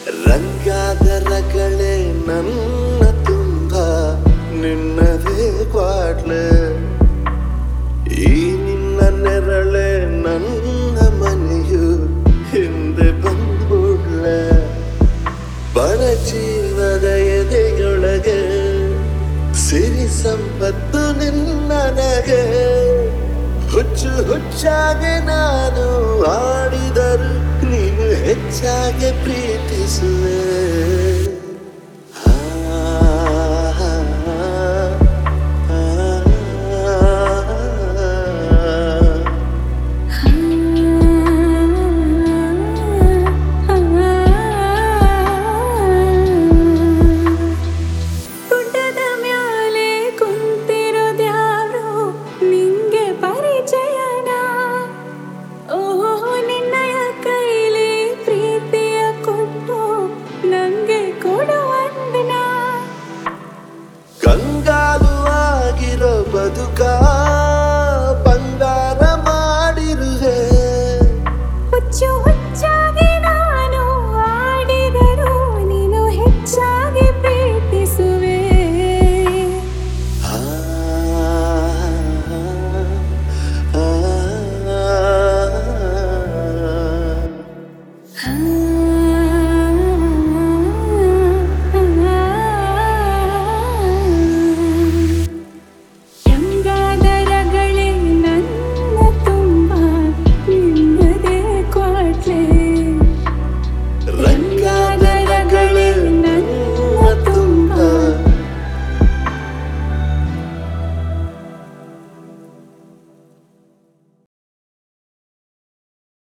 ರಂಗಾದರಗಳೇ ನನ್ನ ತುಂಬ ನಿನ್ನದೇ ಕ್ವಾಟ್ಲೆ ಈ ನಿನ್ನ ನೆರಳೆ ನನ್ನ ಮನೆಯು ಹಿಂದೆ ಬಂದ್ಬಿಡ್ಲೆ ಬಡ ಜೀವದ ಎದೆಯೊಳಗೆ ಸಿರಿ ಸಂಪತ್ತು ನಿನ್ನನಗೆ ಹುಚ್ಚು ಹುಚ್ಚಾಗಿ ನಾನು ಆಡಿದರು ನೀನು ಹೆಚ್ಚಾಗಿ ಪ್ರೀತಿಸುವೆ